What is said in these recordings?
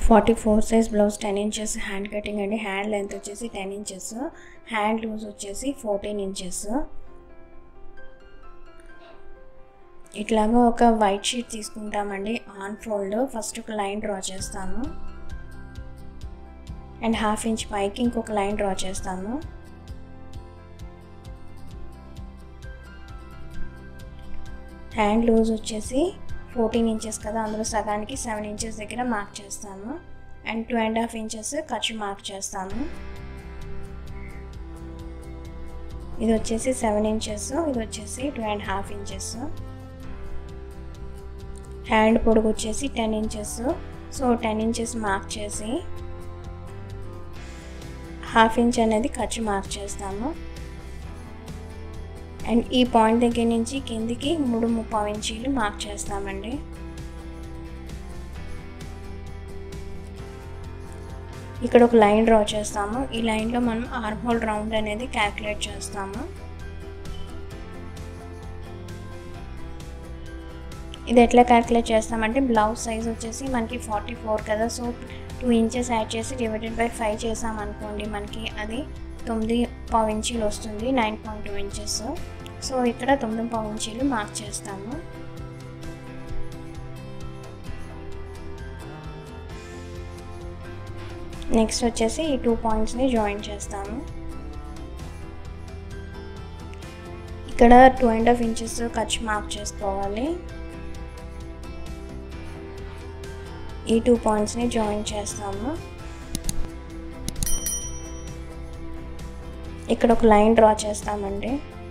Forty four size blouse ten inches hand cutting అండి hand length వచ్చేసి ten inches hand loose వచ్చేసి fourteen inches ఇట్లాగా ఒక white sheet తీసుకుంటామండి ఆన్ ఫోల్డ్ ఫస్ట్ ఒక లైన్ డ్రా చేస్తాను అండ్ హాఫ్ ఇంచ్ పైకి ఇంకొక లైన్ డ్రా చేస్తాను హ్యాండ్ లూజ్ వచ్చేసి ఫోర్టీన్ ఇంచెస్ కదా అందులో సగానికి సెవెన్ ఇంచెస్ దగ్గర మార్క్ చేస్తాను and two and half inches ఖర్చు మార్క్ చేస్తాను ఇది వచ్చేసి సెవెన్ ఇంచెస్ ఇది వచ్చేసి two and half inches hand పొడుగు వచ్చేసి ten inches so ten inches mark చేసి హాఫ్ ఇంచ్ అనేది ఖర్చు మార్క్ చేస్తాము అండ్ ఈ పాయింట్ దగ్గర నుంచి కిందికి మూడు ముప్పావు ఇంచీలు మార్క్ చేస్తామండి ఇక్కడ ఒక లైన్ డ్రా చేస్తాము ఈ లైన్లో మనం ఆర్మ్ హోల్ రౌండ్ అనేది క్యాల్కులేట్ చేస్తాము ఇది ఎట్లా క్యాల్కులేట్ చేస్తామంటే బ్లౌజ్ సైజ్ వచ్చేసి మనకి ఫార్టీ ఫోర్ కదా సో టూ ఇంచెస్ యాడ్ చేసి డివైడెడ్ బై ఫైవ్ చేసామనుకోండి మనకి అది తొమ్మిది పావు ఇంచీలు వస్తుంది nine point two inches so ఇక్కడ తొమ్మిది పావు ఇంచీలు మార్క్ చేస్తాము నెక్స్ట్ వచ్చేసి ఈ టూ పాయింట్స్ని జాయిన్ చేస్తాము ఇక్కడ టూ అండ్ హాఫ్ ఇంచెస్ ఖర్చు మార్క్ చేసుకోవాలి ఈ టూ పాయింట్స్ని జాయిన్ చేస్తాము ఇక్కడ ఒక లైన్ డ్రా చేస్తామండి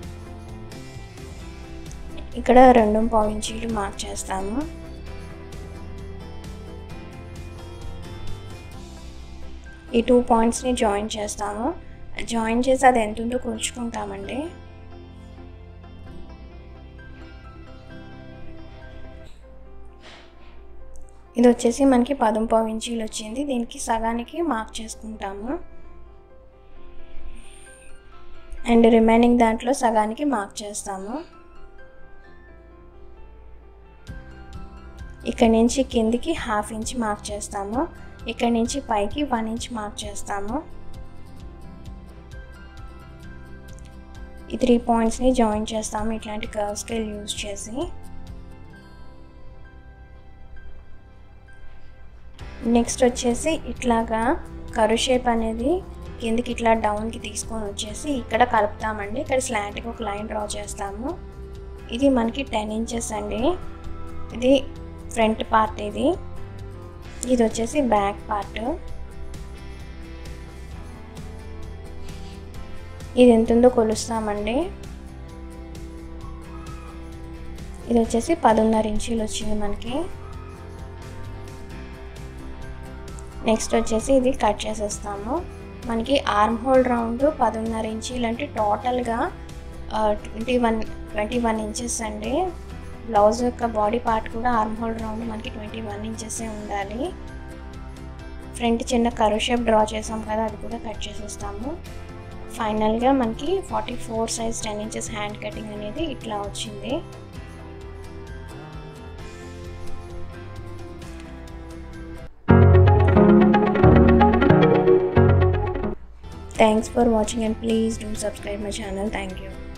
ఇక్కడ రెండు పావు ఇంచీలు మార్క్ చేస్తాము ఈ టూ పాయింట్స్ని జాయిన్ చేస్తాము జాయిన్ చేసి అది ఎంత ఉందో కొలుచుకుంటామండి ఇది వచ్చేసి మనకి పదంపావు ఇంచీలు వచ్చింది దీనికి సగానికి మార్క్ చేసుకుంటాము అండ్ రిమైనింగ్ దాంట్లో సగానికి మార్క్ చేస్తాము ఇక్కడ నుంచి కిందికి హాఫ్ ఇంచ్ మార్క్ చేస్తాము ఇక్కడ నుంచి పైకి వన్ ఇంచ్ మార్క్ చేస్తాము ఈ త్రీ పాయింట్స్ని జాయిన్ చేస్తాము ఇట్లాంటి కర్వ్ స్కేల్ యూజ్ చేసి నెక్స్ట్ వచ్చేసి ఇట్లాగా కరు షేప్ అనేది కిందికి ఇట్లా డౌన్కి తీసుకొని వచ్చేసి ఇక్కడ కలుపుతామండి ఇక్కడ స్లాంట్కి ఒక లైన్ డ్రా చేస్తాము ఇది మనకి టెన్ ఇంచెస్ అండి ఇది ఫ్రంట్ పార్ట్ ఇది ఇది వచ్చేసి బ్యాక్ పార్ట్ ఇది ఎంత ఉందో కొలుస్తామండి ఇది వచ్చేసి పదున్నర ఇంచీలు వచ్చింది మనకి నెక్స్ట్ వచ్చేసి ఇది కట్ చేసేస్తాము మనకి ఆర్మ్ హోల్ రౌండ్ పదున్నర ఇంచీలు అంటే టోటల్గా twenty one twenty one inches అండి బ్లౌజ్ యొక్క బాడీ పార్ట్ కూడా ఆర్మ్ హోల్ రౌండ్ మనకి ట్వంటీ వన్ ఇంచెసే ఉండాలి ఫ్రంట్ చిన్న కరు షేప్ డ్రా చేసాం కదా అది కూడా కట్ చేసేస్తాము ఫైనల్గా మనకి forty four size ten inches hand cutting అనేది ఇట్లా వచ్చింది Thanks for watching and please do subscribe my channel. Thank you.